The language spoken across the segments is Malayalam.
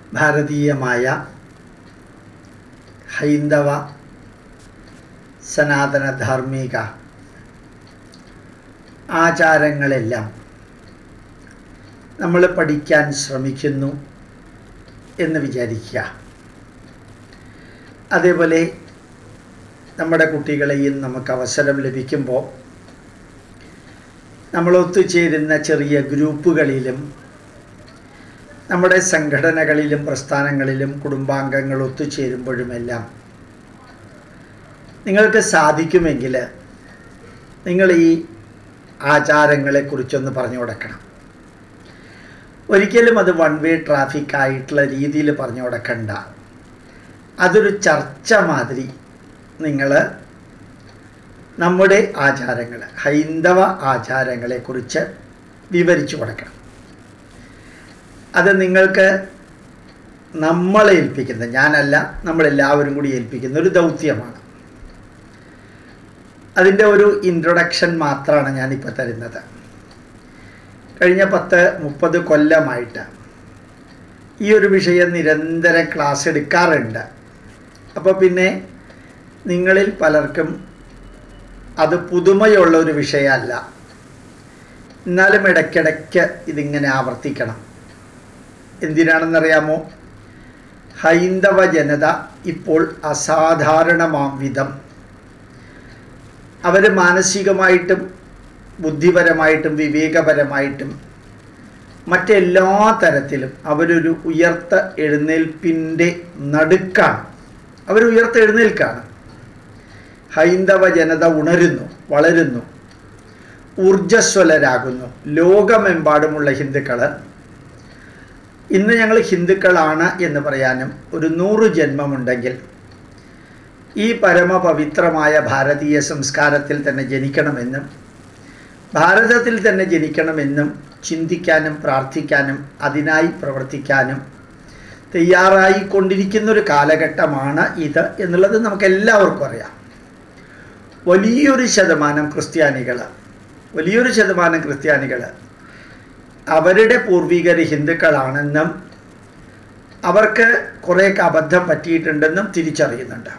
ഭാരതീയമായ ഹൈന്ദവ സനാതന ധാർമ്മിക ആചാരങ്ങളെല്ലാം നമ്മൾ പഠിക്കാൻ ശ്രമിക്കുന്നു എന്ന് വിചാരിക്കുക അതേപോലെ നമ്മുടെ കുട്ടികളെയും നമുക്ക് അവസരം ലഭിക്കുമ്പോൾ നമ്മൾ ഒത്തുചേരുന്ന ചെറിയ ഗ്രൂപ്പുകളിലും നമ്മുടെ സംഘടനകളിലും പ്രസ്ഥാനങ്ങളിലും കുടുംബാംഗങ്ങൾ ഒത്തുചേരുമ്പോഴുമെല്ലാം നിങ്ങൾക്ക് സാധിക്കുമെങ്കിൽ നിങ്ങൾ ഈ ആചാരങ്ങളെക്കുറിച്ചൊന്ന് പറഞ്ഞു കൊടുക്കണം ഒരിക്കലും അത് വൺ വേ ട്രാഫിക് ആയിട്ടുള്ള രീതിയിൽ പറഞ്ഞു കൊടുക്കണ്ട അതൊരു ചർച്ച മാതിരി നിങ്ങൾ നമ്മുടെ ആചാരങ്ങൾ ഹൈന്ദവ ആചാരങ്ങളെക്കുറിച്ച് വിവരിച്ചു കൊടുക്കണം അത് നിങ്ങൾക്ക് നമ്മളെ ഏൽപ്പിക്കുന്ന ഞാനല്ല നമ്മളെല്ലാവരും കൂടി ഏൽപ്പിക്കുന്ന ഒരു ദൗത്യമാണ് അതിൻ്റെ ഒരു ഇൻട്രൊഡക്ഷൻ മാത്രമാണ് ഞാനിപ്പോൾ തരുന്നത് കഴിഞ്ഞ പത്ത് മുപ്പത് കൊല്ലമായിട്ട് ഈ ഒരു വിഷയം നിരന്തരം ക്ലാസ് എടുക്കാറുണ്ട് അപ്പോൾ പിന്നെ നിങ്ങളിൽ പലർക്കും അത് പുതുമയുള്ള ഒരു വിഷയമല്ല എന്നാലും ഇടയ്ക്കിടയ്ക്ക് ഇതിങ്ങനെ ആവർത്തിക്കണം എന്തിനാണെന്നറിയാമോ ഹൈന്ദവ ജനത ഇപ്പോൾ അസാധാരണമാം വിധം അവർ മാനസികമായിട്ടും ബുദ്ധിപരമായിട്ടും വിവേകപരമായിട്ടും മറ്റെല്ലാ തരത്തിലും അവരൊരു ഉയർത്ത എഴുന്നേൽപ്പിൻ്റെ നടുക്കാണ് അവർ ഉയർത്ത എഴുന്നേൽക്കാണ് ഹൈന്ദവ ജനത ഉണരുന്നു വളരുന്നു ഊർജസ്വലരാകുന്നു ലോകമെമ്പാടുമുള്ള ഹിന്ദുക്കൾ ഇന്ന് ഞങ്ങൾ ഹിന്ദുക്കളാണ് എന്ന് പറയാനും ഒരു നൂറ് ജന്മമുണ്ടെങ്കിൽ ഈ പരമപവിത്രമായ ഭാരതീയ സംസ്കാരത്തിൽ തന്നെ ജനിക്കണമെന്നും ഭാരതത്തിൽ തന്നെ ജനിക്കണമെന്നും ചിന്തിക്കാനും പ്രാർത്ഥിക്കാനും അതിനായി പ്രവർത്തിക്കാനും തയ്യാറായിക്കൊണ്ടിരിക്കുന്ന ഒരു കാലഘട്ടമാണ് ഇത് എന്നുള്ളത് നമുക്ക് എല്ലാവർക്കും അറിയാം വലിയൊരു ശതമാനം ക്രിസ്ത്യാനികൾ വലിയൊരു ശതമാനം ക്രിസ്ത്യാനികൾ അവരുടെ പൂർവികർ ഹിന്ദുക്കളാണെന്നും അവർക്ക് കുറേയൊക്കെ അബദ്ധം പറ്റിയിട്ടുണ്ടെന്നും തിരിച്ചറിയുന്നുണ്ട്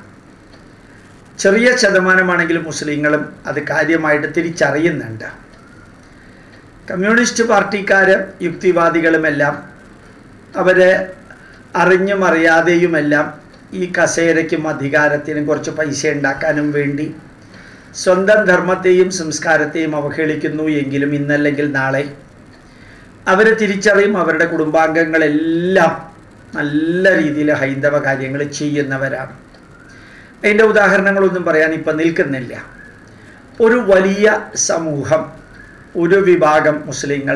ചെറിയ ശതമാനമാണെങ്കിലും മുസ്ലിങ്ങളും അത് കാര്യമായിട്ട് തിരിച്ചറിയുന്നുണ്ട് കമ്മ്യൂണിസ്റ്റ് പാർട്ടിക്കാർ യുക്തിവാദികളുമെല്ലാം അവർ അറിഞ്ഞും അറിയാതെയുമെല്ലാം ഈ കസേരയ്ക്കും അധികാരത്തിനും കുറച്ച് പൈസ ഉണ്ടാക്കാനും വേണ്ടി സ്വന്തം ധർമ്മത്തെയും സംസ്കാരത്തെയും അവഹേളിക്കുന്നു എങ്കിലും ഇന്നല്ലെങ്കിൽ നാളെ അവർ തിരിച്ചറിയും അവരുടെ കുടുംബാംഗങ്ങളെല്ലാം നല്ല രീതിയിൽ ഹൈന്ദവ കാര്യങ്ങൾ ചെയ്യുന്നവരാണ് അതിൻ്റെ ഉദാഹരണങ്ങളൊന്നും പറയാൻ ഇപ്പം നിൽക്കുന്നില്ല ഒരു വലിയ സമൂഹം ഒരു വിഭാഗം മുസ്ലിങ്ങൾ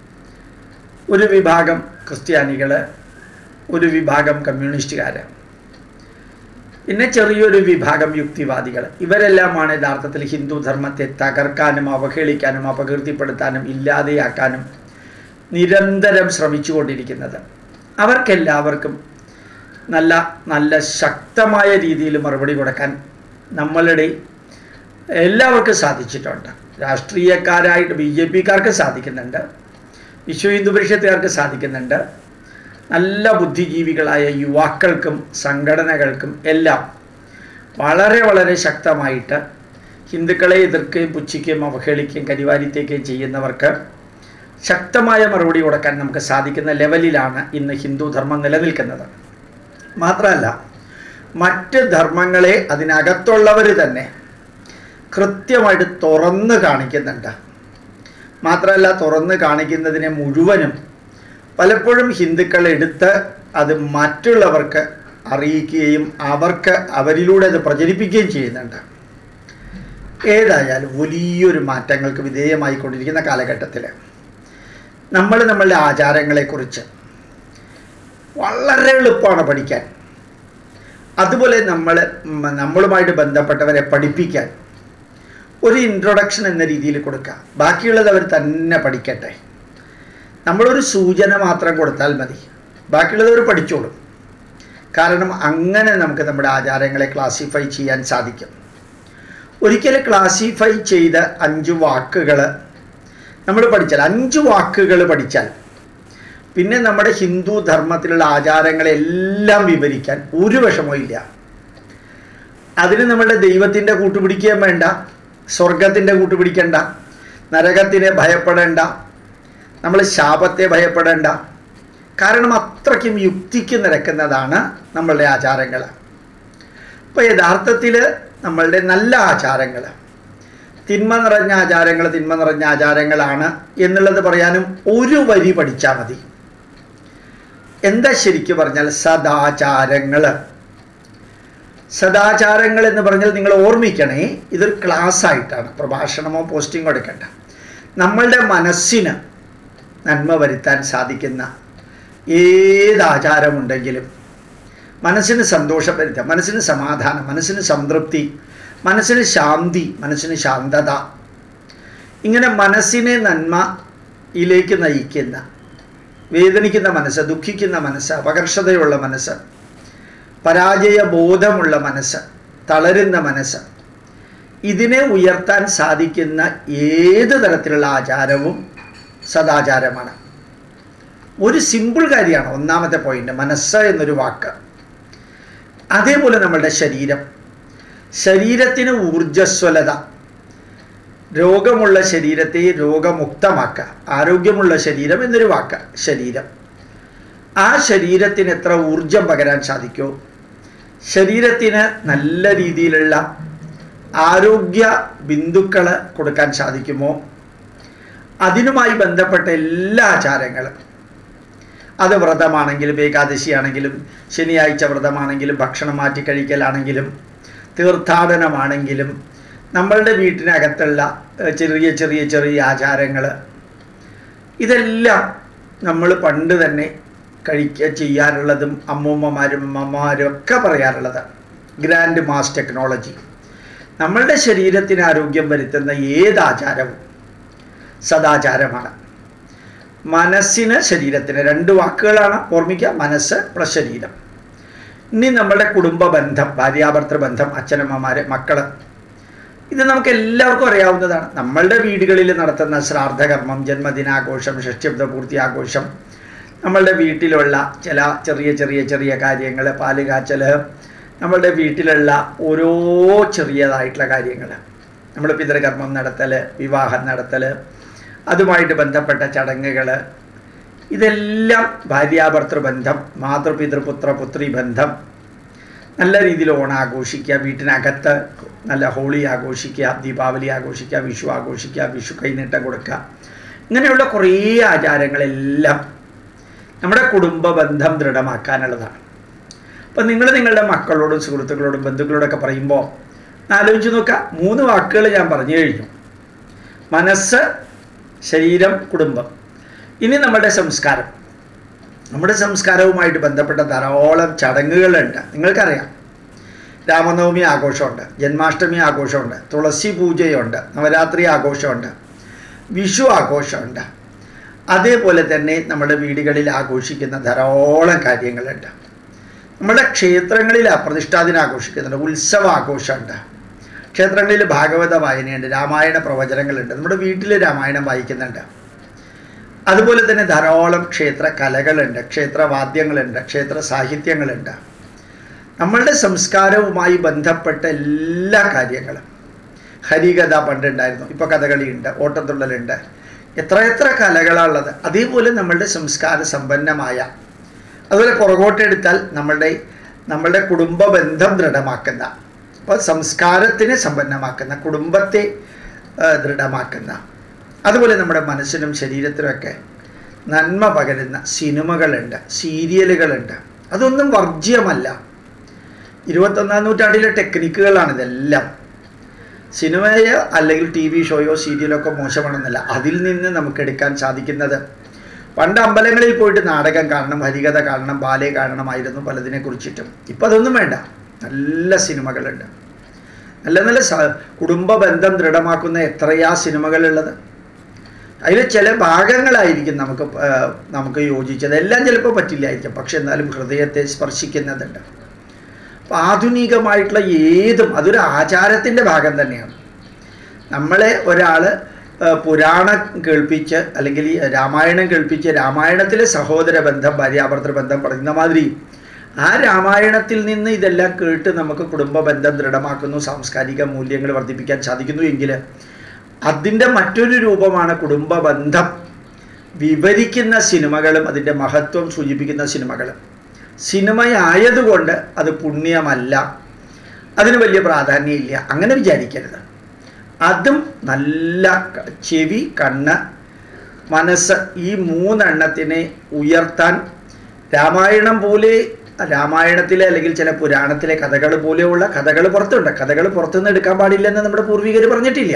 ഒരു വിഭാഗം ക്രിസ്ത്യാനികൾ ഒരു വിഭാഗം കമ്മ്യൂണിസ്റ്റുകാർ പിന്നെ ചെറിയൊരു വിഭാഗം യുക്തിവാദികൾ ഇവരെല്ലാമാണ് യഥാർത്ഥത്തിൽ ഹിന്ദു ധർമ്മത്തെ തകർക്കാനും അവഹേളിക്കാനും അപകീർത്തിപ്പെടുത്താനും ഇല്ലാതെയാക്കാനും നിരന്തരം ശ്രമിച്ചുകൊണ്ടിരിക്കുന്നത് അവർക്കെല്ലാവർക്കും നല്ല നല്ല ശക്തമായ രീതിയിൽ മറുപടി കൊടുക്കാൻ നമ്മളുടെ എല്ലാവർക്കും സാധിച്ചിട്ടുണ്ട് രാഷ്ട്രീയക്കാരായിട്ട് ബി ജെ പിക്കാർക്ക് സാധിക്കുന്നുണ്ട് വിശ്വ ഹിന്ദു പരിഷത്തുകാർക്ക് സാധിക്കുന്നുണ്ട് നല്ല ബുദ്ധിജീവികളായ യുവാക്കൾക്കും സംഘടനകൾക്കും എല്ലാം വളരെ വളരെ ശക്തമായിട്ട് ഹിന്ദുക്കളെ എതിർക്കുകയും പുച്ഛിക്കുകയും അവഹേളിക്കുകയും കരിവാരിത്തേക്കുകയും ചെയ്യുന്നവർക്ക് ശക്തമായ മറുപടി കൊടുക്കാൻ നമുക്ക് സാധിക്കുന്ന ലെവലിലാണ് ഇന്ന് ഹിന്ദു ധർമ്മം നിലനിൽക്കുന്നത് മാത്രമല്ല മറ്റ് ധർമ്മങ്ങളെ അതിനകത്തുള്ളവർ തന്നെ കൃത്യമായിട്ട് തുറന്ന് കാണിക്കുന്നുണ്ട് മാത്രമല്ല തുറന്ന് കാണിക്കുന്നതിനെ മുഴുവനും പലപ്പോഴും ഹിന്ദുക്കൾ എടുത്ത് അത് മറ്റുള്ളവർക്ക് അറിയിക്കുകയും അവർക്ക് അവരിലൂടെ അത് പ്രചരിപ്പിക്കുകയും ചെയ്യുന്നുണ്ട് ഏതായാലും വലിയൊരു മാറ്റങ്ങൾക്ക് വിധേയമായിക്കൊണ്ടിരിക്കുന്ന കാലഘട്ടത്തിൽ നമ്മൾ നമ്മളുടെ ആചാരങ്ങളെക്കുറിച്ച് വളരെ എളുപ്പമാണ് പഠിക്കാൻ അതുപോലെ നമ്മൾ നമ്മളുമായിട്ട് ബന്ധപ്പെട്ടവരെ പഠിപ്പിക്കാൻ ഒരു ഇൻട്രൊഡക്ഷൻ എന്ന രീതിയിൽ കൊടുക്കുക ബാക്കിയുള്ളത് അവർ തന്നെ പഠിക്കട്ടെ നമ്മളൊരു സൂചന മാത്രം കൊടുത്താൽ മതി ബാക്കിയുള്ളത് അവർ പഠിച്ചോളും കാരണം അങ്ങനെ നമുക്ക് നമ്മുടെ ആചാരങ്ങളെ ക്ലാസിഫൈ ചെയ്യാൻ സാധിക്കും ഒരിക്കൽ ക്ലാസിഫൈ ചെയ്ത അഞ്ച് വാക്കുകൾ നമ്മൾ പഠിച്ചാൽ അഞ്ച് വാക്കുകൾ പഠിച്ചാൽ പിന്നെ നമ്മുടെ ഹിന്ദു ധർമ്മത്തിലുള്ള ആചാരങ്ങളെല്ലാം വിവരിക്കാൻ ഒരു വിഷമവും ഇല്ല അതിന് നമ്മളുടെ ദൈവത്തിൻ്റെ കൂട്ടുപിടിക്കുകയും വേണ്ട സ്വർഗത്തിൻ്റെ കൂട്ടുപിടിക്കണ്ട നരകത്തിനെ ഭയപ്പെടേണ്ട നമ്മൾ ശാപത്തെ ഭയപ്പെടേണ്ട കാരണം അത്രയ്ക്കും യുക്തിക്ക് നിരക്കുന്നതാണ് നമ്മളുടെ ആചാരങ്ങൾ അപ്പോൾ യഥാർത്ഥത്തിൽ നമ്മളുടെ നല്ല ആചാരങ്ങൾ തിന്മ നിറഞ്ഞ ആചാരങ്ങൾ തിന്മ നിറഞ്ഞ ആചാരങ്ങളാണ് എന്നുള്ളത് പറയാനും ഒരു വരി പഠിച്ചാൽ മതി എന്താ ശരിക്കും പറഞ്ഞാൽ സദാചാരങ്ങൾ സദാചാരങ്ങൾ എന്ന് പറഞ്ഞാൽ നിങ്ങൾ ഓർമ്മിക്കണേ ഇതൊരു ക്ലാസ് ആയിട്ടാണ് പ്രഭാഷണമോ പോസ്റ്റിങ്ങോ എടുക്കണ്ട നമ്മളുടെ മനസ്സിന് നന്മ വരുത്താൻ സാധിക്കുന്ന ഏത് ആചാരമുണ്ടെങ്കിലും മനസ്സിന് സന്തോഷം വരുത്താം മനസ്സിന് സമാധാനം മനസ്സിന് സംതൃപ്തി മനസ്സിന് ശാന്തി മനസ്സിന് ശാന്തത ഇങ്ങനെ മനസ്സിനെ നന്മയിലേക്ക് നയിക്കുന്ന വേദനിക്കുന്ന മനസ്സ് ദുഃഖിക്കുന്ന മനസ്സ് അപകർഷതയുള്ള മനസ്സ് പരാജയ ബോധമുള്ള മനസ്സ് തളരുന്ന മനസ്സ് ഇതിനെ ഉയർത്താൻ സാധിക്കുന്ന ഏത് തരത്തിലുള്ള ആചാരവും സദാചാരമാണ് ഒരു സിമ്പിൾ കാര്യമാണ് ഒന്നാമത്തെ പോയിന്റ് മനസ്സ് എന്നൊരു വാക്ക് അതേപോലെ നമ്മളുടെ ശരീരം ശരീരത്തിന് ഊർജസ്വലത രോഗമുള്ള ശരീരത്തെ രോഗമുക്തമാക്കുക ആരോഗ്യമുള്ള ശരീരം എന്നൊരു വാക്ക് ശരീരം ആ ശരീരത്തിന് എത്ര ഊർജം പകരാൻ സാധിക്കുമോ ശരീരത്തിന് നല്ല രീതിയിലുള്ള ആരോഗ്യ ബിന്ദുക്കൾ കൊടുക്കാൻ സാധിക്കുമോ അതിനുമായി ബന്ധപ്പെട്ട എല്ലാ ആചാരങ്ങളും അത് വ്രതമാണെങ്കിലും ഏകാദശിയാണെങ്കിലും ശനിയാഴ്ച വ്രതമാണെങ്കിലും ഭക്ഷണം മാറ്റി കഴിക്കലാണെങ്കിലും തീർത്ഥാടനമാണെങ്കിലും നമ്മളുടെ വീട്ടിനകത്തുള്ള ഏഹ്, ചെറിയ ചെറിയ ചെറിയ ആചാരങ്ങൾ ഇതെല്ലാം നമ്മൾ പണ്ട് തന്നെ കഴിക്കുക ചെയ്യാറുള്ളതും അമ്മൂമ്മമാരും അമ്മമാരും ഒക്കെ പറയാറുള്ളത് ഗ്രാൻഡ് മാസ് ടെക്നോളജി നമ്മളുടെ ശരീരത്തിന് ആരോഗ്യം വരുത്തുന്ന ഏത് ആചാരവും സദാചാരമാണ് മനസ്സിന് ശരീരത്തിന് രണ്ട് വാക്കുകളാണ് ഓർമ്മിക്കുക മനസ്സ് പ്ലസ് ശരീരം ഇനി നമ്മുടെ കുടുംബ ബന്ധം ഭാര്യാഭർത്തൃ ബന്ധം അച്ഛനമ്മമാര് മക്കള് ഇത് നമുക്ക് എല്ലാവർക്കും അറിയാവുന്നതാണ് നമ്മളുടെ വീടുകളിൽ നടത്തുന്ന ശ്രാദ്ധകർമ്മം ജന്മദിനാഘോഷം ഷഷ്ടിബ്ദ പൂർത്തി ആഘോഷം നമ്മളുടെ വീട്ടിലുള്ള ചില ചെറിയ ചെറിയ ചെറിയ കാര്യങ്ങൾ പാല് കാച്ചൽ നമ്മളുടെ വീട്ടിലുള്ള ഓരോ ചെറിയതായിട്ടുള്ള കാര്യങ്ങൾ നമ്മൾ പിതൃകർമ്മം നടത്തൽ വിവാഹം നടത്തൽ അതുമായിട്ട് ബന്ധപ്പെട്ട ചടങ്ങുകൾ ഇതെല്ലാം ഭാര്യാഭർത്തൃ ബന്ധം മാതൃപിതൃപുത്ര പുത്രി ബന്ധം നല്ല രീതിയിൽ ഓണം ആഘോഷിക്കുക വീട്ടിനകത്ത് നല്ല ഹോളി ആഘോഷിക്കുക ദീപാവലി ആഘോഷിക്കുക വിഷു ആഘോഷിക്കുക വിഷു കൈനീട്ടം കൊടുക്കുക ഇങ്ങനെയുള്ള കുറേ ആചാരങ്ങളെല്ലാം നമ്മുടെ കുടുംബ ബന്ധം ദൃഢമാക്കാനുള്ളതാണ് അപ്പം നിങ്ങൾ നിങ്ങളുടെ മക്കളോടും സുഹൃത്തുക്കളോടും ബന്ധുക്കളോടൊക്കെ പറയുമ്പോൾ ആലോചിച്ച് നോക്കുക മൂന്ന് വാക്കുകൾ ഞാൻ പറഞ്ഞു കഴിഞ്ഞു മനസ്സ് ശരീരം കുടുംബം ഇനി നമ്മുടെ സംസ്കാരം നമ്മുടെ സംസ്കാരവുമായിട്ട് ബന്ധപ്പെട്ട ധാരാളം ചടങ്ങുകളുണ്ട് നിങ്ങൾക്കറിയാം രാമനവമി ആഘോഷമുണ്ട് ജന്മാഷ്ടമി ആഘോഷമുണ്ട് തുളസി പൂജയുണ്ട് നവരാത്രി ആഘോഷമുണ്ട് വിഷു ആഘോഷമുണ്ട് അതേപോലെ തന്നെ നമ്മുടെ വീടുകളിൽ ആഘോഷിക്കുന്ന ധാരാളം കാര്യങ്ങളുണ്ട് നമ്മുടെ ക്ഷേത്രങ്ങളിൽ പ്രതിഷ്ഠാദിനം ആഘോഷിക്കുന്നുണ്ട് ഉത്സവ ആഘോഷമുണ്ട് ക്ഷേത്രങ്ങളിൽ ഭാഗവത വായനയുണ്ട് രാമായണ പ്രവചനങ്ങളുണ്ട് നമ്മുടെ വീട്ടിൽ രാമായണം വായിക്കുന്നുണ്ട് അതുപോലെ തന്നെ ധാരാളം ക്ഷേത്ര കലകളുണ്ട് ക്ഷേത്രവാദ്യങ്ങളുണ്ട് ക്ഷേത്ര സാഹിത്യങ്ങളുണ്ട് നമ്മളുടെ സംസ്കാരവുമായി ബന്ധപ്പെട്ട എല്ലാ കാര്യങ്ങളും ഹരികഥ പണ്ടുണ്ടായിരുന്നു ഇപ്പോൾ കഥകളിയുണ്ട് ഓട്ടത്തുള്ളലുണ്ട് എത്ര എത്ര കലകളാണുള്ളത് അതേപോലെ നമ്മളുടെ സംസ്കാര സമ്പന്നമായ അതുപോലെ പുറകോട്ടെടുത്താൽ നമ്മളുടെ നമ്മളുടെ കുടുംബ ബന്ധം ദൃഢമാക്കുന്ന അപ്പോൾ സംസ്കാരത്തിനെ സമ്പന്നമാക്കുന്ന കുടുംബത്തെ ആ, ദൃഢമാക്കുന്ന അതുപോലെ നമ്മുടെ മനസ്സിനും ശരീരത്തിനുമൊക്കെ നന്മ പകരുന്ന സിനിമകളുണ്ട് സീരിയലുകളുണ്ട് അതൊന്നും വർജ്യമല്ല ഇരുപത്തൊന്നാം നൂറ്റാണ്ടിലെ ടെക്നിക്കുകളാണ് ഇതെല്ലാം സിനിമയോ അല്ലെങ്കിൽ ടി വി ഷോയോ സീരിയലോ ഒക്കെ മോശമാണെന്നല്ല അതിൽ നിന്ന് നമുക്ക് എടുക്കാൻ സാധിക്കുന്നത് പണ്ട് അമ്പലങ്ങളിൽ പോയിട്ട് നാടകം കാണണം ഹരികഥ കാണണം ബാലെ കാണണമായിരുന്നു പലതിനെ കുറിച്ചിട്ടും ഇപ്പം അതൊന്നും വേണ്ട നല്ല സിനിമകളുണ്ട് നല്ല നല്ല സ- കുടുംബ ബന്ധം ദൃഢമാക്കുന്ന എത്രയാ സിനിമകളുള്ളത് അതിൽ ചില ഭാഗങ്ങളായിരിക്കും നമുക്ക് പ- ആ, നമുക്ക് യോജിച്ചത് എല്ലാം ചിലപ്പോൾ പറ്റില്ലായിരിക്കും പക്ഷെ എന്നാലും ഹൃദയത്തെ സ്പർശിക്കുന്നതുണ്ട് അപ്പം ആധുനികമായിട്ടുള്ള ഏതും അതൊരു ആചാരത്തിൻ്റെ ഭാഗം തന്നെയാണ് നമ്മളെ ഒരാൾ ആ, പുരാണം കേൾപ്പിച്ച് അല്ലെങ്കിൽ ഈ രാമായണം കേൾപ്പിച്ച് രാമായണത്തിലെ സഹോദര ബന്ധം ഭാര്യാഭർത്തൃ ബന്ധം പറയുന്ന മാതിരി ആ രാമായണത്തിൽ നിന്ന് ഇതെല്ലാം കേട്ട് നമുക്ക് കുടുംബ ബന്ധം ദൃഢമാക്കുന്നു സാംസ്കാരിക മൂല്യങ്ങൾ വർദ്ധിപ്പിക്കാൻ സാധിക്കുന്നു എങ്കിൽ അതിൻ്റെ മറ്റൊരു രൂപമാണ് കുടുംബ ബന്ധം വിവരിക്കുന്ന സിനിമകളും അതിൻ്റെ മഹത്വം സൂചിപ്പിക്കുന്ന സിനിമകളും സിനിമയായതുകൊണ്ട് അത് പുണ്യമല്ല അതിന് വലിയ പ്രാധാന്യമില്ല അങ്ങനെ വിചാരിക്കരുത് അതും നല്ല ക- ചെവി കണ്ണ് മനസ്സ് ഈ മൂന്നെണ്ണത്തിനെ ഉയർത്താൻ രാമായണം പോലെ രാമായണത്തിലെ അല്ലെങ്കിൽ ചില പുരാണത്തിലെ കഥകൾ പോലെയുള്ള കഥകൾ പുറത്തുണ്ട് കഥകൾ പുറത്തുനിന്ന് എടുക്കാൻ പാടില്ലെന്ന് നമ്മുടെ പൂർവികർ പറഞ്ഞിട്ടില്ല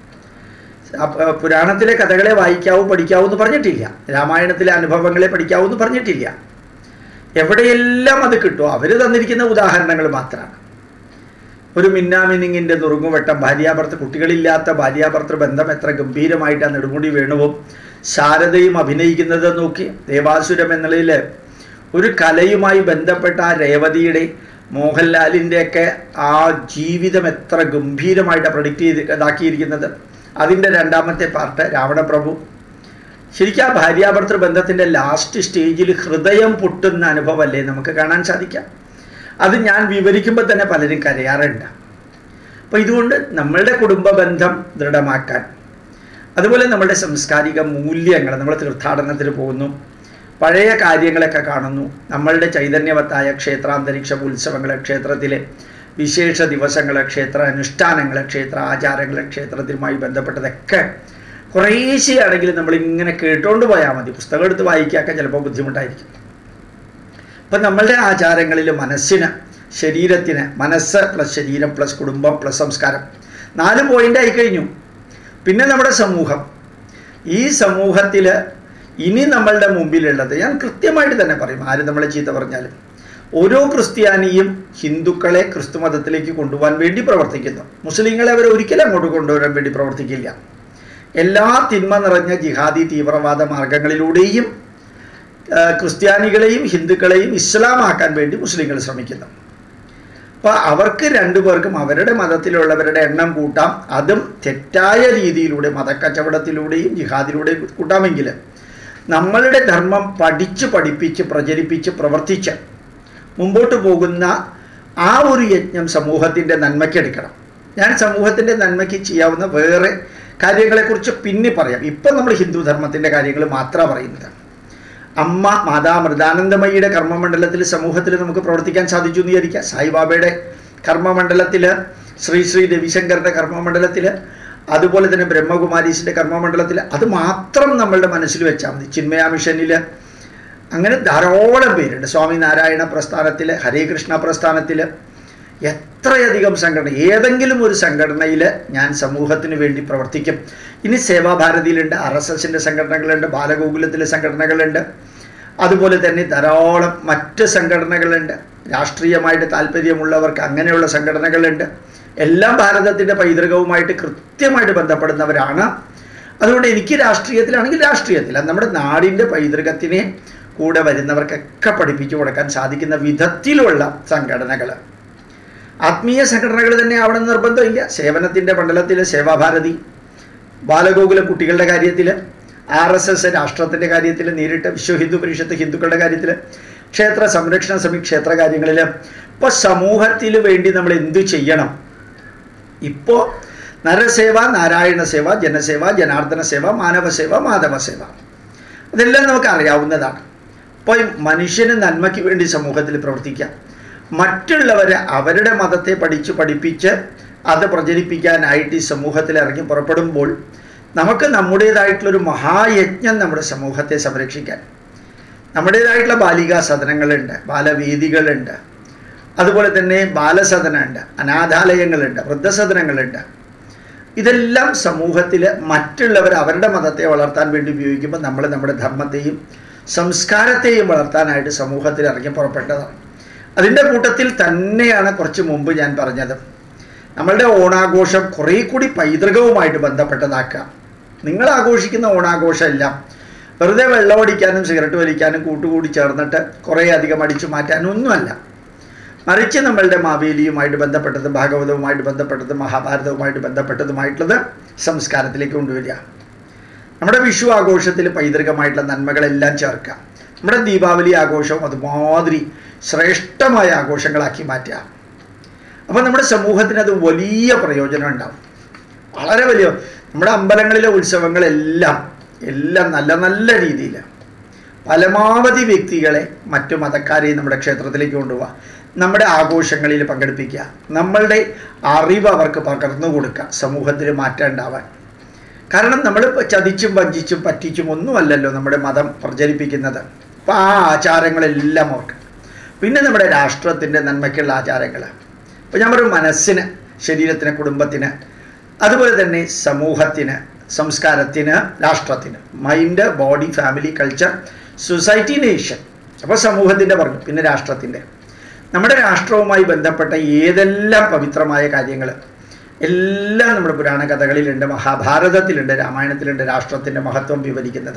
അപ്പ- പുരാണത്തിലെ കഥകളെ വായിക്കാവൂ പഠിക്കാവൂ എന്ന് പറഞ്ഞിട്ടില്ല രാമായണത്തിലെ അനുഭവങ്ങളെ പഠിക്കാവൂ എന്ന് പറഞ്ഞിട്ടില്ല എവിടെയെല്ലാം അത് കിട്ടുമോ അവർ തന്നിരിക്കുന്ന ഉദാഹരണങ്ങൾ മാത്രമാണ് ഒരു മിന്നാമിനിങ്ങിൻ്റെ നുറുങ്ങുവട്ടം ഭാര്യാഭർത്തൃ കുട്ടികളില്ലാത്ത ഭാര്യാഭർത്തൃ ബന്ധം എത്ര ഗംഭീരമായിട്ടാണ് നെടുമുടി വേണുവും ശാരദയും അഭിനയിക്കുന്നത് നോക്കി ദേവാസുരം എന്നുള്ളതിൽ ഒരു കലയുമായി ബന്ധപ്പെട്ട ആ രേവതിയുടെ മോഹൻലാലിൻ്റെയൊക്കെ ആ ജീവിതം എത്ര ഗംഭീരമായിട്ടാണ് പ്രൊഡിക്റ്റ് ചെയ്ത് ഇതാക്കിയിരിക്കുന്നത് അതിൻ്റെ രണ്ടാമത്തെ പാർട്ട് രാവണപ്രഭു ശരിക്കും ആ ഭാര്യാഭർത്തൃ ബന്ധത്തിൻ്റെ ലാസ്റ്റ് സ്റ്റേജിൽ ഹൃദയം പൊട്ടുന്ന അനുഭവമല്ലേ നമുക്ക് കാണാൻ സാധിക്കാം അത് ഞാൻ വിവരിക്കുമ്പോൾ തന്നെ പലരും കരയാറുണ്ട് അപ്പോൾ ഇതുകൊണ്ട് നമ്മളുടെ കുടുംബ ബന്ധം ദൃഢമാക്കാൻ അതുപോലെ നമ്മുടെ സാംസ്കാരിക മൂല്യങ്ങൾ നമ്മൾ തീർത്ഥാടനത്തിന് പോകുന്നു പഴയ കാര്യങ്ങളൊക്കെ കാണുന്നു നമ്മളുടെ ചൈതന്യവത്തായ ക്ഷേത്രാന്തരീക്ഷ ഉത്സവങ്ങൾ ക്ഷേത്രത്തിലെ വിശേഷ ദിവസങ്ങൾ ക്ഷേത്ര അനുഷ്ഠാനങ്ങൾ ക്ഷേത്ര ആചാരങ്ങൾ ക്ഷേത്രത്തിലുമായി ബന്ധപ്പെട്ടതൊക്കെ കുറേശ്ശെയാണെങ്കിലും നമ്മളിങ്ങനെ കേട്ടുകൊണ്ട് പോയാൽ മതി പുസ്തകം എടുത്ത് വായിക്കാനൊക്കെ ചിലപ്പോൾ ബുദ്ധിമുട്ടായിരിക്കും അപ്പം നമ്മളുടെ ആചാരങ്ങളിൽ മനസ്സിന് ശരീരത്തിന് മനസ്സ് പ്ലസ് ശരീരം പ്ലസ് കുടുംബം പ്ലസ് സംസ്കാരം നാല് പോയിൻ്റ് ആയി കഴിഞ്ഞു പിന്നെ നമ്മുടെ സമൂഹം ഈ സമൂഹത്തിൽ ഇനി നമ്മളുടെ മുമ്പിലുള്ളത് ഞാൻ കൃത്യമായിട്ട് തന്നെ പറയും ആര് നമ്മളെ ചീത്ത പറഞ്ഞാലും ഓരോ ക്രിസ്ത്യാനിയും ഹിന്ദുക്കളെ ക്രിസ്തു മതത്തിലേക്ക് കൊണ്ടുപോകാൻ വേണ്ടി പ്രവർത്തിക്കുന്നു മുസ്ലിങ്ങളെ അവർ ഒരിക്കലും അങ്ങോട്ട് കൊണ്ടുവരാൻ വേണ്ടി പ്രവർത്തിക്കില്ല എല്ലാ തിന്മ നിറഞ്ഞ ജിഹാദി തീവ്രവാദ മാർഗങ്ങളിലൂടെയും ആ, ക്രിസ്ത്യാനികളെയും ഹിന്ദുക്കളെയും ഇസ്ലാമാക്കാൻ വേണ്ടി മുസ്ലിങ്ങൾ ശ്രമിക്കുന്നു അപ്പോൾ അവർക്ക് രണ്ടു പേർക്കും അവരുടെ മതത്തിലുള്ളവരുടെ എണ്ണം കൂട്ടാം അതും തെറ്റായ രീതിയിലൂടെ മതക്കച്ചവടത്തിലൂടെയും ജിഹാദിലൂടെയും കൂട്ടാമെങ്കിൽ നമ്മളുടെ ധർമ്മം പഠിച്ച് പഠിപ്പിച്ച് പ്രചരിപ്പിച്ച് പ്രവർത്തിച്ച് മുമ്പോട്ട് പോകുന്ന ആ ഒരു യജ്ഞം സമൂഹത്തിൻ്റെ നന്മയ്ക്കെടുക്കണം ഞാൻ സമൂഹത്തിൻ്റെ നന്മയ്ക്ക് ചെയ്യാവുന്ന വേറെ കാര്യങ്ങളെക്കുറിച്ച് പിന്നെ പറയാം ഇപ്പം നമ്മൾ ഹിന്ദു ധർമ്മത്തിൻ്റെ കാര്യങ്ങൾ മാത്രമാണ് പറയുന്നത് അമ്മ മാതാ മൃദാനന്ദമയിയുടെ കർമ്മമണ്ഡലത്തിൽ സമൂഹത്തിൽ നമുക്ക് പ്രവർത്തിക്കാൻ സാധിച്ചു എന്ന് വിചാരിക്കാം സായിബാബയുടെ കർമ്മമണ്ഡലത്തിൽ ശ്രീ ശ്രീ രവിശങ്കറിൻ്റെ കർമ്മമണ്ഡലത്തിൽ അതുപോലെ തന്നെ ബ്രഹ്മകുമാരീസിൻ്റെ കർമ്മമണ്ഡലത്തിൽ അത് മാത്രം നമ്മളുടെ മനസ്സിൽ വെച്ചാൽ മതി ചിന്മയ മിഷനിൽ അങ്ങനെ ധാരാളം പേരുണ്ട് സ്വാമി നാരായണ പ്രസ്ഥാനത്തിൽ ഹരേ കൃഷ്ണ പ്രസ്ഥാനത്തിൽ എത്രയധികം സംഘടന ഏതെങ്കിലും ഒരു സംഘടനയിൽ ഞാൻ സമൂഹത്തിന് വേണ്ടി പ്രവർത്തിക്കും ഇനി സേവാഭാരതിയിലുണ്ട് ആർ എസ് എസിൻ്റെ സംഘടനകളുണ്ട് ബാലഗോകുലത്തിലെ സംഘടനകളുണ്ട് അതുപോലെ തന്നെ ധാരാളം മറ്റ് സംഘടനകളുണ്ട് രാഷ്ട്രീയമായിട്ട് താല്പര്യമുള്ളവർക്ക് അങ്ങനെയുള്ള സംഘടനകളുണ്ട് എല്ലാം ഭാരതത്തിൻ്റെ പൈതൃകവുമായിട്ട് കൃത്യമായിട്ട് ബന്ധപ്പെടുന്നവരാണ് അതുകൊണ്ട് എനിക്ക് രാഷ്ട്രീയത്തിലാണെങ്കിൽ രാഷ്ട്രീയത്തിൽ അത് നമ്മുടെ നാടിൻ്റെ പൈതൃകത്തിനെ കൂടെ വരുന്നവർക്കൊക്കെ പഠിപ്പിച്ചു കൊടുക്കാൻ സാധിക്കുന്ന വിധത്തിലുള്ള സംഘടനകൾ ആത്മീയ സംഘടനകൾ തന്നെ ആവണം എന്ന് നിർബന്ധമില്ല സേവനത്തിൻ്റെ മണ്ഡലത്തിൽ സേവാഭാരതി ബാലഗോകുലം കുട്ടികളുടെ കാര്യത്തിൽ ആർ എസ് എസ് രാഷ്ട്രത്തിൻ്റെ കാര്യത്തിൽ നേരിട്ട് വിശ്വ ഹിന്ദു പരിഷത്ത് ഹിന്ദുക്കളുടെ കാര്യത്തിൽ ക്ഷേത്ര സംരക്ഷണ സമിതി ക്ഷേത്ര കാര്യങ്ങളിൽ ഇപ്പോൾ സമൂഹത്തിൽ വേണ്ടി നമ്മൾ എന്തു ചെയ്യണം ഇപ്പോൾ നരസേവ നാരായണ സേവ ജനസേവ ജനാർദ്ദന സേവ മാനവ സേവ മാധവ സേവ അതെല്ലാം നമുക്ക് അറിയാവുന്നതാണ് അപ്പോൾ മനുഷ്യന് നന്മയ്ക്ക് വേണ്ടി സമൂഹത്തിൽ പ്രവർത്തിക്കാം മറ്റുള്ളവരെ അവരുടെ മതത്തെ പഠിച്ച് പഠിപ്പിച്ച് അത് പ്രചരിപ്പിക്കാനായിട്ട് ഈ സമൂഹത്തിൽ ഇറങ്ങി പുറപ്പെടുമ്പോൾ നമുക്ക് നമ്മുടേതായിട്ടുള്ളൊരു മഹായജ്ഞം നമ്മുടെ സമൂഹത്തെ സംരക്ഷിക്കാൻ നമ്മുടേതായിട്ടുള്ള ബാലികാ സദനങ്ങളുണ്ട് ബാലവേദികളുണ്ട് അതുപോലെ തന്നെ ബാലസദനമുണ്ട് അനാഥാലയങ്ങളുണ്ട് വൃദ്ധസദനങ്ങളുണ്ട് ഇതെല്ലാം സമൂഹത്തിൽ മറ്റുള്ളവർ അവരുടെ മതത്തെ വളർത്താൻ വേണ്ടി ഉപയോഗിക്കുമ്പോൾ നമ്മൾ നമ്മുടെ ധർമ്മത്തെയും സംസ്കാരത്തെയും വളർത്താനായിട്ട് സമൂഹത്തിൽ ഇറങ്ങി പുറപ്പെട്ടതാണ് അതിൻ്റെ കൂട്ടത്തിൽ തന്നെയാണ് കുറച്ച് മുമ്പ് ഞാൻ പറഞ്ഞത് നമ്മളുടെ ഓണാഘോഷം കുറേ കൂടി പൈതൃകവുമായിട്ട് ബന്ധപ്പെട്ടതാക്കുക നിങ്ങൾ ആഘോഷിക്കുന്ന ഓണാഘോഷം എല്ലാം വെറുതെ വെള്ളമടിക്കാനും സിഗരറ്റ് വലിക്കാനും കൂട്ടുകൂടി ചേർന്നിട്ട് കുറേ അധികം അടിച്ചു മാറ്റാനും ഒന്നുമല്ല മറിച്ച് നമ്മളുടെ മാവേലിയുമായിട്ട് ബന്ധപ്പെട്ടത് ഭാഗവതവുമായിട്ട് ബന്ധപ്പെട്ടത് മഹാഭാരതവുമായിട്ട് ബന്ധപ്പെട്ടതുമായിട്ടുള്ളത് സംസ്കാരത്തിലേക്ക് കൊണ്ടുവരിക നമ്മുടെ വിഷു ആഘോഷത്തിൽ പൈതൃകമായിട്ടുള്ള നന്മകളെല്ലാം ചേർക്കുക നമ്മുടെ ദീപാവലി ആഘോഷവും അതുമാതിരി ശ്രേഷ്ഠമായ ആഘോഷങ്ങളാക്കി മാറ്റുക അപ്പോൾ നമ്മുടെ സമൂഹത്തിന് അത് വലിയ പ്രയോജനം ഉണ്ടാവും വളരെ വലിയ നമ്മുടെ അമ്പലങ്ങളിലെ ഉത്സവങ്ങളെല്ലാം എല്ലാം നല്ല നല്ല രീതിയിൽ പരമാവധി വ്യക്തികളെ മറ്റു മതക്കാരെയും നമ്മുടെ ക്ഷേത്രത്തിലേക്ക് കൊണ്ടുപോവുക നമ്മുടെ ആഘോഷങ്ങളിൽ പങ്കെടുപ്പിക്കുക നമ്മളുടെ അറിവ് അവർക്ക് പകർന്നു കൊടുക്കുക സമൂഹത്തിൽ മാറ്റം ഉണ്ടാവാൻ കാരണം നമ്മൾ ചതിച്ചും വഞ്ചിച്ചും പറ്റിച്ചും ഒന്നുമല്ലല്ലോ നമ്മുടെ മതം പ്രചരിപ്പിക്കുന്നത് അപ്പോൾ ആ ആചാരങ്ങളെല്ലാം ഓർക്കുക പിന്നെ നമ്മുടെ രാഷ്ട്രത്തിൻ്റെ നന്മയ്ക്കുള്ള ആചാരങ്ങൾ ഇപ്പോൾ ഞാൻ പറയും മനസ്സിന് ശരീരത്തിന് കുടുംബത്തിന് അതുപോലെ തന്നെ സമൂഹത്തിന് സംസ്കാരത്തിന് രാഷ്ട്രത്തിന് mind body family culture society nation അപ്പോൾ സമൂഹത്തിൻ്റെ പറഞ്ഞു പിന്നെ രാഷ്ട്രത്തിൻ്റെ നമ്മുടെ രാഷ്ട്രവുമായി ബന്ധപ്പെട്ട ഏതെല്ലാം പവിത്രമായ കാര്യങ്ങൾ എല്ലാം നമ്മുടെ പുരാണ കഥകളിലുണ്ട് മഹാഭാരതത്തിലുണ്ട് രാമായണത്തിലുണ്ട് രാഷ്ട്രത്തിൻ്റെ മഹത്വം വിവരിക്കുന്നത്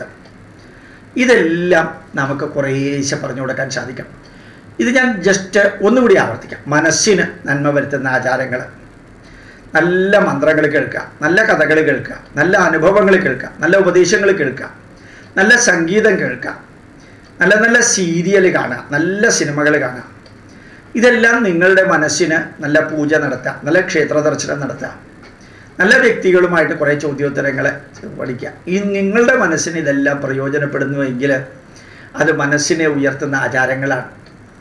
ഇതെല്ലാം നമുക്ക് കുറേശ്ശെ പറഞ്ഞു കൊടുക്കാൻ സാധിക്കും ഇത് ഞാൻ ജസ്റ്റ് ഒന്നുകൂടി ആവർത്തിക്കാം മനസ്സിന് നന്മ വരുത്തുന്ന ആചാരങ്ങൾ നല്ല മന്ത്രങ്ങൾ കേൾക്കുക നല്ല കഥകൾ കേൾക്കുക നല്ല അനുഭവങ്ങൾ കേൾക്കുക നല്ല ഉപദേശങ്ങൾ കേൾക്കുക നല്ല സംഗീതം കേൾക്കുക നല്ല നല്ല സീരിയൽ കാണുക നല്ല സിനിമകൾ കാണുക ഇതെല്ലാം നിങ്ങളുടെ മനസ്സിന് നല്ല പൂജ നടത്തുക നല്ല ക്ഷേത്ര ദർശനം നടത്തുക നല്ല വ്യക്തികളുമായിട്ട് കുറേ ചോദ്യോത്തരങ്ങൾ പഠിക്കുക ഈ നിങ്ങളുടെ മനസ്സിന് ഇതെല്ലാം പ്രയോജനപ്പെടുന്നുവെങ്കിൽ അത് മനസ്സിനെ ഉയർത്തുന്ന ആചാരങ്ങളാണ്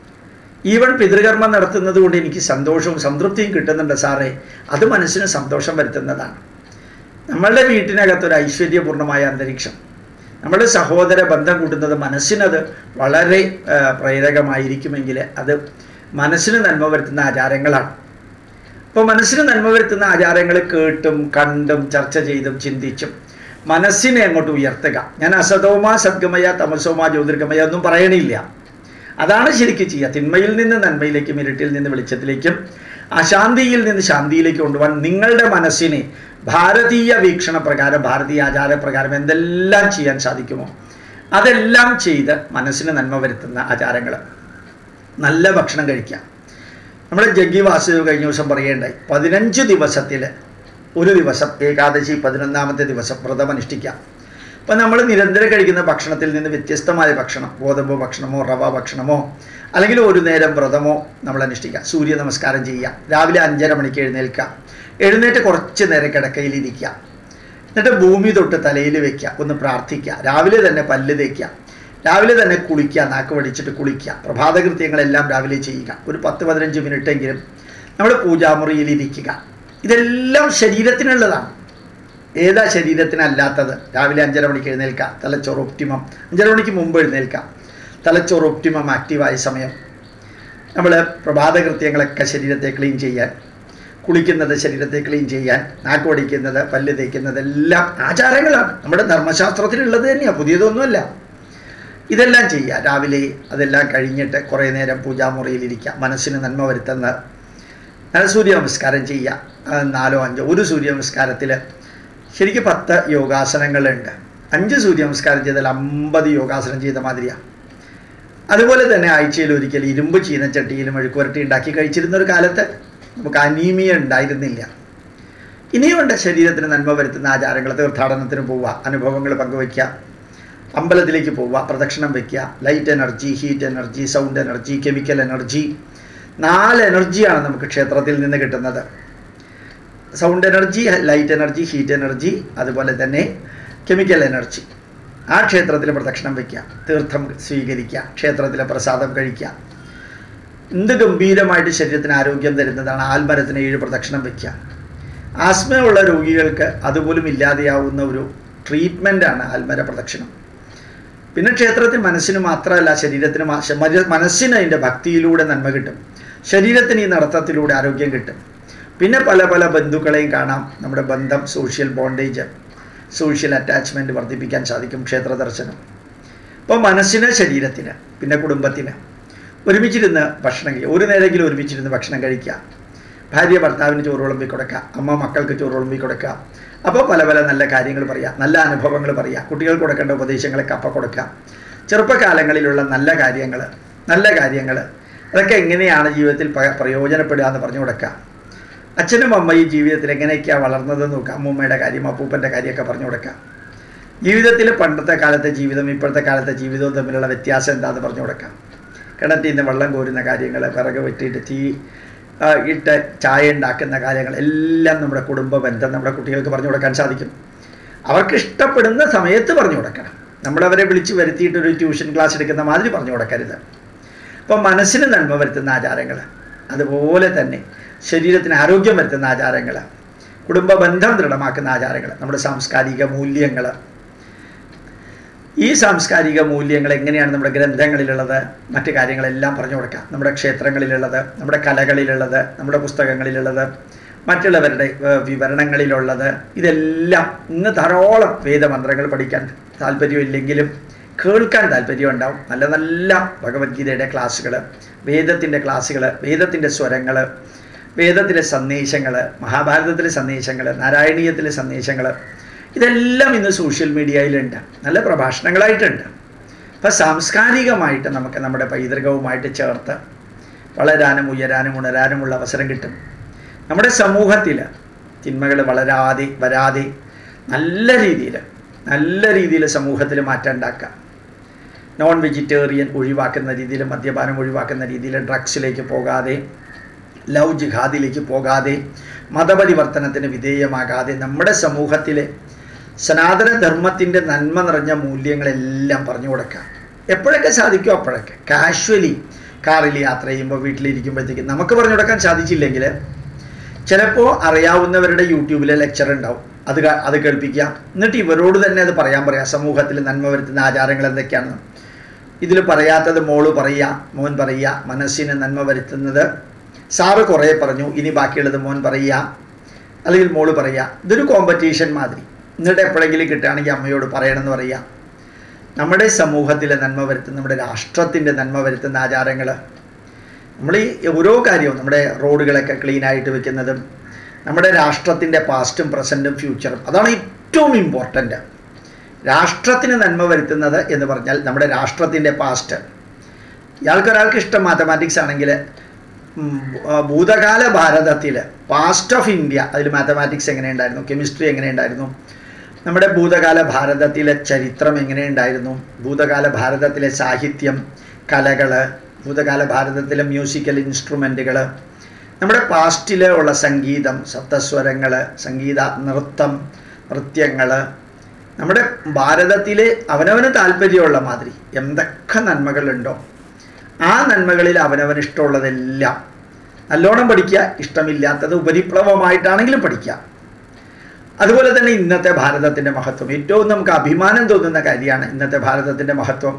ഈവൻ പിതൃകർമ്മം നടത്തുന്നത് കൊണ്ട് എനിക്ക് സന്തോഷവും സംതൃപ്തിയും കിട്ടുന്നുണ്ട് സാറേ അത് മനസ്സിന് സന്തോഷം വരുത്തുന്നതാണ് നമ്മളുടെ വീട്ടിനകത്തൊരു ഐശ്വര്യപൂർണ്ണമായ അന്തരീക്ഷം നമ്മുടെ സഹോദര ബന്ധം കൂട്ടുന്നത് മനസ്സിനത് വളരെ ആ, പ്രേരകമായിരിക്കുമെങ്കിൽ അത് മനസ്സിന് നന്മ വരുത്തുന്ന ആചാരങ്ങളാണ് അപ്പോൾ മനസ്സിന് നന്മ വരുത്തുന്ന ആചാരങ്ങൾ കേട്ടും കണ്ടും ചർച്ച ചെയ്തും ചിന്തിച്ചും മനസ്സിനെ അങ്ങോട്ട് ഉയർത്തുക ഞാൻ അസതോമ സദ്ഗമയ തമസോമ ജ്യോതിർഗമയ ഒന്നും പറയണില്ല അതാണ് ശരിക്കും ചെയ്യുക തിന്മയിൽ നിന്ന് നന്മയിലേക്കും ഇരുട്ടിൽ നിന്ന് വെളിച്ചത്തിലേക്കും അശാന്തിയിൽ നിന്ന് ശാന്തിയിലേക്ക് കൊണ്ടുപോകാൻ നിങ്ങളുടെ മനസ്സിനെ ഭാരതീയ വീക്ഷണ പ്രകാരം ഭാരതീയ ആചാര പ്രകാരം എന്തെല്ലാം ചെയ്യാൻ സാധിക്കുമോ അതെല്ലാം ചെയ്ത് മനസ്സിന് നന്മ വരുത്തുന്ന ആചാരങ്ങൾ നല്ല ഭക്ഷണം കഴിക്കുക നമ്മുടെ ജഗ്ഗി വാസുദേവ് കഴിഞ്ഞ ദിവസം പറയേണ്ടായി പതിനഞ്ച് ദിവസത്തിൽ ഒരു ദിവസം ഏകാദശി പതിനൊന്നാമത്തെ ദിവസം വ്രതം അനുഷ്ഠിക്കാം അപ്പം നമ്മൾ നിരന്തരം കഴിക്കുന്ന ഭക്ഷണത്തിൽ നിന്ന് വ്യത്യസ്തമായ ഭക്ഷണം ഗോതമ്പ് ഭക്ഷണമോ റവ ഭക്ഷണമോ അല്ലെങ്കിൽ ഒരു നേരം വ്രതമോ നമ്മൾ അനുഷ്ഠിക്കുക സൂര്യ നമസ്കാരം ചെയ്യുക രാവിലെ അഞ്ചര മണിക്ക് എഴുന്നേൽക്കുക എഴുന്നേറ്റ് കുറച്ച് നേരം കിടക്കയിലിരിക്കുക എന്നിട്ട് ഭൂമി തൊട്ട് തലയിൽ വെക്കുക ഒന്ന് പ്രാർത്ഥിക്കുക രാവിലെ തന്നെ പല്ല് തേക്കുക രാവിലെ തന്നെ കുളിക്കുക നാക്ക് വടിച്ചിട്ട് കുളിക്കുക പ്രഭാതകൃത്യങ്ങളെല്ലാം രാവിലെ ചെയ്യുക ഒരു പത്ത് പതിനഞ്ച് മിനിറ്റെങ്കിലും നമ്മൾ പൂജാമുറിയിൽ ഇരിക്കുക ഇതെല്ലാം ശരീരത്തിനുള്ളതാണ് ഏതാ ശരീരത്തിനല്ലാത്തത് രാവിലെ അഞ്ചര മണിക്ക് എഴുന്നേൽക്കുക തലച്ചോറ് ഒപ്റ്റിമം അഞ്ചര മണിക്ക് മുമ്പ് എഴുന്നേൽക്കാം തലച്ചോറ് ഒപ്റ്റിമം ആക്റ്റീവായ സമയം നമ്മൾ പ്രഭാതകൃത്യങ്ങളൊക്കെ ശരീരത്തെ ക്ലീൻ ചെയ്യാൻ കുളിക്കുന്നത് ശരീരത്തെ ക്ലീൻ ചെയ്യാൻ നാക്ക് വടിക്കുന്നത് പല്ല് തേക്കുന്നത് എല്ലാം ആചാരങ്ങളാണ് നമ്മുടെ ധർമ്മശാസ്ത്രത്തിലുള്ളത് തന്നെയാണ് പുതിയതൊന്നുമല്ല ഇതെല്ലാം ചെയ്യുക രാവിലെ അതെല്ലാം കഴിഞ്ഞിട്ട് കുറേ നേരം പൂജാമുറിയിലിരിക്കുക മനസ്സിന് നന്മ വരുത്തുന്ന നല്ല സൂര്യ നമസ്കാരം ചെയ്യുക അത് നാലോ അഞ്ചോ ഒരു സൂര്യ നമസ്കാരത്തിൽ ശരിക്കും പത്ത് യോഗാസനങ്ങളുണ്ട് അഞ്ച് സൂര്യ നമസ്കാരം ചെയ്താൽ അമ്പത് യോഗാസനം ചെയ്ത മാതിരിയാണ് അതുപോലെ തന്നെ ആഴ്ചയിൽ ഒരിക്കൽ ഇരുമ്പ് ചീനച്ചട്ടിയിലും മെഴുക്കുവരട്ടി ഉണ്ടാക്കി കഴിച്ചിരുന്ന ഒരു കാലത്ത് നമുക്ക് അനീമിയ ഉണ്ടായിരുന്നില്ല ഇനിയുമുണ്ട് ശരീരത്തിന് നന്മ വരുത്തുന്ന ആചാരങ്ങൾ തീർത്ഥാടനത്തിന് പോവുക അനുഭവങ്ങൾ പങ്കുവയ്ക്കുക അമ്പലത്തിലേക്ക് പോവുക പ്രദക്ഷിണം വയ്ക്കുക light energy heat energy sound energy chemical energy നാല് എനർജിയാണ് നമുക്ക് ക്ഷേത്രത്തിൽ നിന്ന് കിട്ടുന്നത് sound energy light energy heat energy അതുപോലെ തന്നെ കെമിക്കൽ എനർജി ആ ക്ഷേത്രത്തിൽ പ്രദക്ഷിണം വയ്ക്കുക തീർത്ഥം സ്വീകരിക്കുക ക്ഷേത്രത്തിലെ പ്രസാദം കഴിക്കുക എന്ത് ഗംഭീരമായിട്ട് ശരീരത്തിന് ആരോഗ്യം തരുന്നതാണ് ആൽമരത്തിന് ഏഴ് പ്രദക്ഷിണം വയ്ക്കുക ആസ്മയുള്ള രോഗികൾക്ക് അതുപോലും ഇല്ലാതെയാവുന്ന ഒരു ട്രീറ്റ്മെൻറ്റാണ് ആൽമര പ്രദക്ഷിണം പിന്നെ ക്ഷേത്രത്തിൽ മനസ്സിന് മാത്രമല്ല ശരീരത്തിന് മാ- ശ- മര- മനസ്സിന് അതിൻ്റെ ഭക്തിയിലൂടെ നന്മ കിട്ടും ശരീരത്തിന് ഈ നടത്തത്തിലൂടെ ആരോഗ്യം കിട്ടും പിന്നെ പല പല ബന്ധുക്കളെയും കാണാം നമ്മുടെ ബന്ധം സോഷ്യൽ ബോണ്ടേജ് സോഷ്യൽ അറ്റാച്ച്മെൻറ്റ് വർദ്ധിപ്പിക്കാൻ സാധിക്കും ക്ഷേത്ര ദർശനം അപ്പോൾ മനസ്സിന് ശരീരത്തിന് പിന്നെ കുടുംബത്തിന് ഒരുമിച്ചിരുന്ന് ഭക്ഷണം കഴിക്കുക ഒരു നേരെങ്കിലും ഒരുമിച്ചിരുന്ന് ഭക്ഷണം കഴിക്കുക ഭാര്യ ഭർത്താവിന് ചോറ് വിളമ്പി കൊടുക്കുക അമ്മ മക്കൾക്ക് ചോറ് വിളമ്പി കൊടുക്കുക അപ്പോൾ പല പല നല്ല കാര്യങ്ങൾ പറയുക നല്ല അനുഭവങ്ങൾ പറയുക കുട്ടികൾക്ക് കൊടുക്കേണ്ട ഉപദേശങ്ങളൊക്കെ അപ്പം കൊടുക്കുക ചെറുപ്പകാലങ്ങളിലുള്ള നല്ല കാര്യങ്ങൾ നല്ല കാര്യങ്ങൾ അതൊക്കെ എങ്ങനെയാണ് ജീവിതത്തിൽ പ- പ്രയോജനപ്പെടുക എന്ന് പറഞ്ഞു കൊടുക്കുക അച്ഛനും അമ്മയും ജീവിതത്തിൽ എങ്ങനെയൊക്കെയാണ് വളർന്നതെന്ന് നോക്കുക അമ്മൂമ്മയുടെ കാര്യം അപ്പൂപ്പൻ്റെ കാര്യമൊക്കെ പറഞ്ഞു കൊടുക്കുക ജീവിതത്തിൽ പണ്ടത്തെ കാലത്തെ ജീവിതം ഇപ്പോഴത്തെ കാലത്തെ ജീവിതവും തമ്മിലുള്ള വ്യത്യാസം എന്താണെന്ന് പറഞ്ഞു കൊടുക്കാം കിണറ്റിൽ നിന്ന് വെള്ളം കോരുന്ന കാര്യങ്ങൾ വിറക് വെട്ടിയിട്ട് തീ ആ, ഇട്ട് ചായ ഉണ്ടാക്കുന്ന കാര്യങ്ങൾ എല്ലാം നമ്മുടെ കുടുംബ ബന്ധം നമ്മുടെ കുട്ടികൾക്ക് പറഞ്ഞു കൊടുക്കാൻ സാധിക്കും അവർക്ക് ഇഷ്ടപ്പെടുന്ന സമയത്ത് പറഞ്ഞു കൊടുക്കണം നമ്മളവരെ വിളിച്ച് വരുത്തിയിട്ട് ഒരു ട്യൂഷൻ ക്ലാസ് എടുക്കുന്ന മാതിരി പറഞ്ഞു കൊടുക്കരുത് അപ്പം മനസ്സിന് നന്മ വരുത്തുന്ന ആചാരങ്ങൾ അതുപോലെ തന്നെ ശരീരത്തിന് ആരോഗ്യം വരുത്തുന്ന ആചാരങ്ങൾ കുടുംബ ബന്ധം ദൃഢമാക്കുന്ന ആചാരങ്ങൾ നമ്മുടെ സാംസ്കാരിക മൂല്യങ്ങൾ ഈ സാംസ്കാരിക മൂല്യങ്ങൾ എങ്ങനെയാണ് നമ്മുടെ ഗ്രന്ഥങ്ങളിലുള്ളത് മറ്റു കാര്യങ്ങളെല്ലാം പറഞ്ഞു കൊടുക്കാം നമ്മുടെ ക്ഷേത്രങ്ങളിലുള്ളത് നമ്മുടെ കലകളിലുള്ളത് നമ്മുടെ പുസ്തകങ്ങളിലുള്ളത് മറ്റുള്ളവരുടെ ഏർ, വിവരണങ്ങളിലുള്ളത് ഇതെല്ലാം ഇന്ന് ധാരാളം വേദമന്ത്രങ്ങൾ പഠിക്കാൻ താല്പര്യമില്ലെങ്കിലും കേൾക്കാൻ താല്പര്യം ഉണ്ടാവും നല്ല നല്ല ഭഗവത്ഗീതയുടെ ക്ലാസ്സുകൾ വേദത്തിൻ്റെ ക്ലാസ്സുകൾ വേദത്തിൻ്റെ സ്വരങ്ങൾ വേദത്തിലെ സന്ദേശങ്ങൾ മഹാഭാരതത്തിലെ സന്ദേശങ്ങൾ നാരായണീയത്തിലെ സന്ദേശങ്ങൾ ഇതെല്ലാം ഇന്ന് സോഷ്യൽ മീഡിയയിലുണ്ട് നല്ല പ്രഭാഷണങ്ങളായിട്ടുണ്ട് അപ്പം സാംസ്കാരികമായിട്ട് നമുക്ക് നമ്മുടെ പൈതൃകവുമായിട്ട് ചേർത്ത് വളരാനും ഉയരാനും ഉണരാനുമുള്ള അവസരം കിട്ടും നമ്മുടെ സമൂഹത്തിൽ തിന്മകൾ വളരാതെ വരാതെ നല്ല രീതിയിൽ നല്ല രീതിയിൽ സമൂഹത്തിൽ മാറ്റം ഉണ്ടാക്കാം നോൺ വെജിറ്റേറിയൻ ഒഴിവാക്കുന്ന രീതിയിൽ മദ്യപാനം ഒഴിവാക്കുന്ന രീതിയിൽ ഡ്രഗ്സിലേക്ക് പോകാതെ ലവ് ജിഹാദിലേക്ക് പോകാതെ മതപരിവർത്തനത്തിന് വിധേയമാകാതെ നമ്മുടെ സമൂഹത്തിലെ സനാതന ധർമ്മത്തിൻ്റെ നന്മ നിറഞ്ഞ മൂല്യങ്ങളെല്ലാം പറഞ്ഞു കൊടുക്കാം എപ്പോഴൊക്കെ സാധിക്കും അപ്പോഴൊക്കെ കാഷ്വലി കാറിൽ യാത്ര ചെയ്യുമ്പോൾ വീട്ടിലിരിക്കുമ്പോഴത്തേക്ക് നമുക്ക് പറഞ്ഞു കൊടുക്കാൻ സാധിച്ചില്ലെങ്കിൽ ചിലപ്പോൾ അറിയാവുന്നവരുടെ യൂട്യൂബിലെ ലെക്ചർ ഉണ്ടാവും അത് ക- അത് കേൾപ്പിക്കുക എന്നിട്ട് ഇവരോട് തന്നെ അത് പറയാൻ പറയാം സമൂഹത്തിൽ നന്മ വരുത്തുന്ന ആചാരങ്ങൾ എന്തൊക്കെയാണെന്ന് ഇതിൽ പറയാത്തത് മോള് പറയുക മോൻ പറയുക മനസ്സിന് നന്മ വരുത്തുന്നത് സാറ് കുറേ പറഞ്ഞു ഇനി ബാക്കിയുള്ളത് മോൻ പറയുക അല്ലെങ്കിൽ മോള് പറയുക ഇതൊരു കോമ്പറ്റീഷൻ മാതിരി എന്നിട്ട് എപ്പോഴെങ്കിലും കിട്ടുകയാണെങ്കിൽ അമ്മയോട് പറയണമെന്ന് പറയുക നമ്മുടെ സമൂഹത്തിലെ നന്മ വരുത്തുന്ന നമ്മുടെ രാഷ്ട്രത്തിൻ്റെ നന്മ വരുത്തുന്ന ആചാരങ്ങൾ നമ്മൾ ഈ ഓരോ കാര്യവും നമ്മുടെ റോഡുകളൊക്കെ ക്ലീൻ ആയിട്ട് വെക്കുന്നതും നമ്മുടെ രാഷ്ട്രത്തിൻ്റെ പാസ്റ്റും പ്രസൻറ്റും ഫ്യൂച്ചറും അതാണ് ഏറ്റവും ഇമ്പോർട്ടൻ്റ് രാഷ്ട്രത്തിന് നന്മ വരുത്തുന്നത് എന്ന് പറഞ്ഞാൽ നമ്മുടെ രാഷ്ട്രത്തിൻ്റെ പാസ്റ്റ് ഇയാൾക്കൊരാൾക്ക് ഇഷ്ടം മാത്തമാറ്റിക്സ് ആണെങ്കിൽ ഉം, ആ, ഭൂതകാല ഭാരതത്തിൽ പാസ്റ്റ് ഓഫ് ഇന്ത്യ അതിൽ മാത്തമാറ്റിക്സ് എങ്ങനെയുണ്ടായിരുന്നു കെമിസ്ട്രി എങ്ങനെയുണ്ടായിരുന്നു നമ്മുടെ ഭൂതകാല ഭാരതത്തിലെ ചരിത്രം എങ്ങനെയുണ്ടായിരുന്നു ഭൂതകാല ഭാരതത്തിലെ സാഹിത്യം കലകൾ ഭൂതകാല ഭാരതത്തിലെ മ്യൂസിക്കൽ ഇൻസ്ട്രുമെൻറ്റുകൾ നമ്മുടെ പാസ്റ്റിൽ ഉള്ള സംഗീതം സപ്തസ്വരങ്ങൾ സംഗീത നൃത്തം നൃത്യങ്ങൾ നമ്മുടെ ഭാരതത്തിലെ അവനവന് താല്പര്യമുള്ള മാതിരി എന്തൊക്കെ നന്മകളുണ്ടോ ആ നന്മകളിൽ അവനവന് ഇഷ്ടമുള്ളതെല്ലാം നല്ലോണം പഠിക്കുക ഇഷ്ടമില്ലാത്തത് ഉപരിപ്ലവമായിട്ടാണെങ്കിലും പഠിക്കുക അതുപോലെ തന്നെ ഇന്നത്തെ ഭാരതത്തിൻ്റെ മഹത്വം ഏറ്റവും നമുക്ക് അഭിമാനം തോന്നുന്ന കാര്യമാണ് ഇന്നത്തെ ഭാരതത്തിൻ്റെ മഹത്വം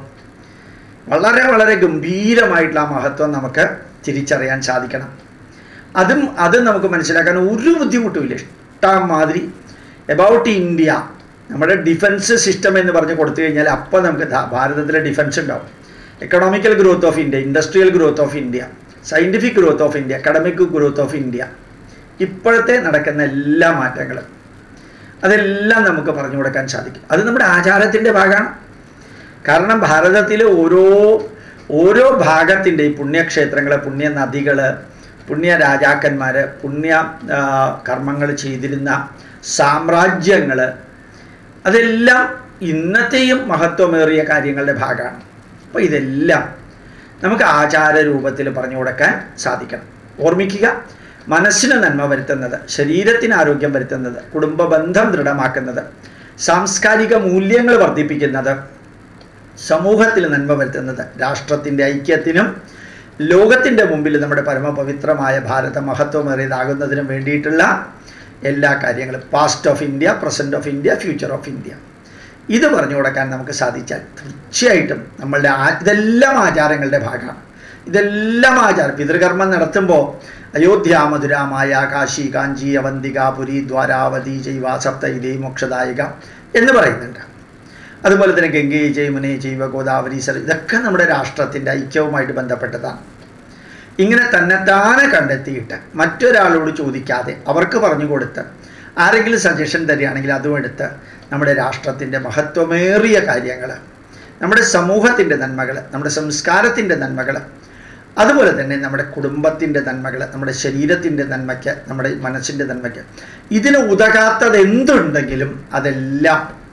വളരെ വളരെ ഗംഭീരമായിട്ടുള്ള ആ മഹത്വം നമുക്ക് തിരിച്ചറിയാൻ സാധിക്കണം അതും അത് നമുക്ക് മനസ്സിലാക്കാൻ ഒരു ബുദ്ധിമുട്ടുമില്ല ഇഷ്ടം മാതിരി എബൌട്ട് ഇന്ത്യ നമ്മുടെ ഡിഫൻസ് സിസ്റ്റം എന്ന് പറഞ്ഞ് കൊടുത്തു കഴിഞ്ഞാൽ അപ്പോൾ നമുക്ക് ധാ- ഭാരതത്തിലെ ഡിഫൻസ് ഉണ്ടാവും economical growth of India industrial growth of India scientific growth of India academic growth of India ഇപ്പോഴത്തെ നടക്കുന്ന എല്ലാ മാറ്റങ്ങളും അതെല്ലാം നമുക്ക് പറഞ്ഞു കൊടുക്കാൻ സാധിക്കും അത് നമ്മുടെ ആചാരത്തിൻ്റെ ഭാഗമാണ് കാരണം ഭാരതത്തിലെ ഓരോ ഓരോ ഭാഗത്തിൻ്റെയും പുണ്യക്ഷേത്രങ്ങൾ പുണ്യ നദികൾ പുണ്യ രാജാക്കന്മാർ പുണ്യ കർമ്മങ്ങൾ ചെയ്തിരുന്ന സാമ്രാജ്യങ്ങൾ അതെല്ലാം ഇന്നത്തെയും മഹത്വമേറിയ കാര്യങ്ങളുടെ ഭാഗമാണ് അപ്പോൾ ഇതെല്ലാം നമുക്ക് ആചാര രൂപത്തിൽ പറഞ്ഞു കൊടുക്കാൻ സാധിക്കണം ഓർമ്മിക്കുക മനസ്സിന് നന്മ വരുത്തുന്നത് ശരീരത്തിന് ആരോഗ്യം വരുത്തുന്നത് കുടുംബ ബന്ധം ദൃഢമാക്കുന്നത് സാംസ്കാരിക മൂല്യങ്ങൾ വർദ്ധിപ്പിക്കുന്നത് സമൂഹത്തിൽ നന്മ വരുത്തുന്നത് രാഷ്ട്രത്തിൻ്റെ ഐക്യത്തിനും ലോകത്തിൻ്റെ മുമ്പിൽ നമ്മുടെ പരമപവിത്രമായ ഭാരത മഹത്വമേറിയതാകുന്നതിനും വേണ്ടിയിട്ടുള്ള എല്ലാ കാര്യങ്ങളും past of India present of India future of India ഇത് പറഞ്ഞു കൊടുക്കാൻ നമുക്ക് സാധിച്ചാൽ തീർച്ചയായിട്ടും നമ്മളുടെ ആ ഇതെല്ലാം ആചാരങ്ങളുടെ ഭാഗമാണ് ഇതെല്ലാം ആചാരം പിതൃകർമ്മം നടത്തുമ്പോൾ അയോധ്യ മധുരാമായ കാശി കാഞ്ചി അവന്തിക പുരി ദ്വാരാവതി ജൈവ സപ്തൈതി മോക്ഷദായിക എന്ന് പറയുന്നുണ്ട് അതുപോലെ തന്നെ ഗംഗേ ജൈമുനെ ജൈവ ഗോദാവരി സർ ഇതൊക്കെ നമ്മുടെ രാഷ്ട്രത്തിൻ്റെ ഐക്യവുമായിട്ട് ബന്ധപ്പെട്ടതാണ് ഇങ്ങനെ തന്നെത്താനെ കണ്ടെത്തിയിട്ട് മറ്റൊരാളോട് ചോദിക്കാതെ അവർക്ക് പറഞ്ഞു കൊടുത്ത് ആരെങ്കിലും സജഷൻ തരികയാണെങ്കിൽ അതും എടുത്ത് നമ്മുടെ രാഷ്ട്രത്തിൻ്റെ മഹത്വമേറിയ കാര്യങ്ങൾ നമ്മുടെ സമൂഹത്തിൻ്റെ നന്മകൾ നമ്മുടെ സംസ്കാരത്തിൻ്റെ നന്മകൾ അതുപോലെ തന്നെ നമ്മുടെ കുടുംബത്തിൻ്റെ നന്മകൾ നമ്മുടെ ശരീരത്തിൻ്റെ നന്മയ്ക്ക് നമ്മുടെ മനസ്സിൻ്റെ നന്മയ്ക്ക് ഇതിന് ഉതകാത്തത് എന്തുണ്ടെങ്കിലും അതെല്ലാം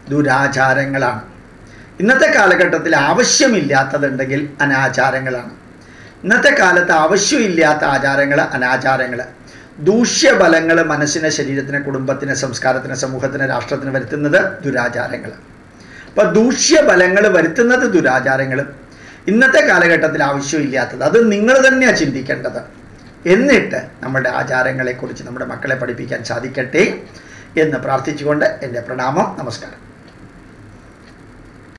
ദുരാചാരങ്ങളാണ് ഇന്നത്തെ കാലഘട്ടത്തിൽ ആവശ്യമില്ലാത്തതുണ്ടെങ്കിൽ അനാചാരങ്ങളാണ് ഇന്നത്തെ കാലത്ത് ആവശ്യമില്ലാത്ത ആചാരങ്ങൾ അനാചാരങ്ങൾ ദൂഷ്യഫലങ്ങൾ മനസ്സിനെ ശരീരത്തിന് കുടുംബത്തിന് സംസ്കാരത്തിന് സമൂഹത്തിന് രാഷ്ട്രത്തിന് വരുത്തുന്നത് ദുരാചാരങ്ങൾ അപ്പോൾ ദൂഷ്യഫലങ്ങൾ വരുത്തുന്നത് ദുരാചാരങ്ങൾ ഇന്നത്തെ കാലഘട്ടത്തിൽ ആവശ്യമില്ലാത്തത് അത് നിങ്ങൾ തന്നെയാണ് ചിന്തിക്കേണ്ടത് എന്നിട്ട് നമ്മുടെ ആചാരങ്ങളെക്കുറിച്ച് നമ്മുടെ മക്കളെ പഠിപ്പിക്കാൻ സാധിക്കട്ടെ എന്ന് പ്രാർത്ഥിച്ചുകൊണ്ട് എൻ്റെ പ്രണാമം നമസ്കാരം